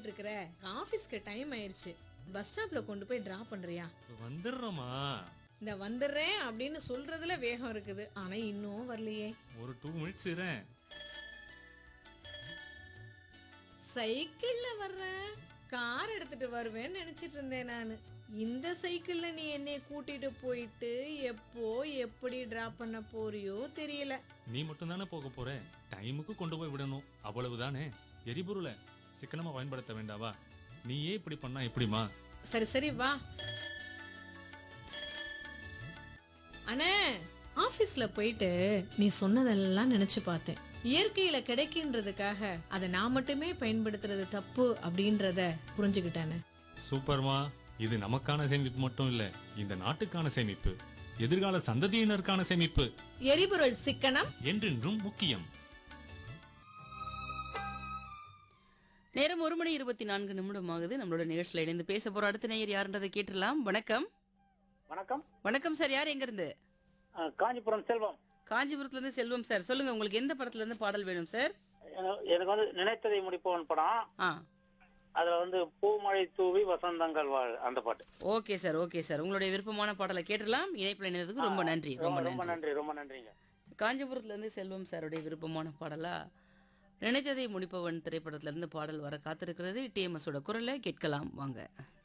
இருக்கிற ஆபீஸ்க்கு டைம் ஆயிருச்சு பஸ் ஸ்டாப்ல கொண்டு போய் டிராப் பண்றியா வந்துடுறோமா இந்த வந்துடுறேன் அப்படின்னு சொல்றதுல வேகம் இருக்குது ஆனா இன்னும் வரலையே ஒரு டூ மினிட்ஸ் இரேன் சைக்கிள்ல வர்றேன் கார் எடுத்துட்டு வருவேன்னு நினைச்சிட்டு இருந்தேன் நான் இந்த சைக்கிள்ல நீ என்னை கூட்டிட்டு போயிட்டு எப்போ எப்படி டிராப் பண்ண போறியோ தெரியல நீ மட்டும் தானே போக போற டைமுக்கு கொண்டு போய் விடணும் அவ்வளவுதானே எரிபொருளை சிக்கனமா பயன்படுத்த வேண்டாவா நீயே இப்படி பண்ணா எப்படிமா சரி சரி வா அண்ணே ஆபீஸ்ல போயிட்டு நீ சொன்னதெல்லாம் நினைச்சு பார்த்தேன் இயற்கையில கிடைக்கின்றதுக்காக அதை நான் மட்டுமே பயன்படுத்துறது தப்பு அப்படின்றத புரிஞ்சுக்கிட்டானே சூப்பர்மா இது நமக்கான சேமிப்பு மட்டும் இல்ல இந்த நாட்டுக்கான சேமிப்பு எதிர்கால சந்ததியினருக்கான சேமிப்பு எரிபொருள் சிக்கனம் என்றென்றும் முக்கியம் நேரம் ஒரு மணி இருபத்தி நான்கு நிமிடம் ஆகுது நம்மளோட நிகழ்ச்சியில இணைந்து பேச போற அடுத்த நேயர் யாருன்றதை கேட்டுடலாம் வணக்கம் வணக்கம் வணக்கம் சார் யார் எங்க இருந்து அஹ், காஞ்சிபுரம் செல்வம் காஞ்சிபுரத்துல இருந்து செல்வம் சார் சொல்லுங்க உங்களுக்கு எந்த படத்துல இருந்து பாடல் வேணும் சார் என- எனக்கு வந்து நினைத்ததை முடிப்பவன் படம் ஆ அதுல வந்து பூமழை தூவி வசந்தங்கள் வாழ் அந்த பாட்டு ஓகே சார் ஓகே சார் உங்களுடைய விருப்பமான பாடலை கேட்டுடலாம் இணைப்பில் இணைந்ததுக்கு ரொம்ப நன்றி ரொம்ப ரொம்ப ரொம்ப நன்றி நன்றி ரொம்ப நன்றிங்க காஞ்சிபுரத்துல இருந்து செல்வம் சாருடைய விருப்பமான பாடலா நினைத்ததை முடிப்பவன் திரைப்படத்துல இருந்து பாடல் வர காத்திருக்கிறது டிஎம்எஸோட குரலை கேட்கலாம் வாங்க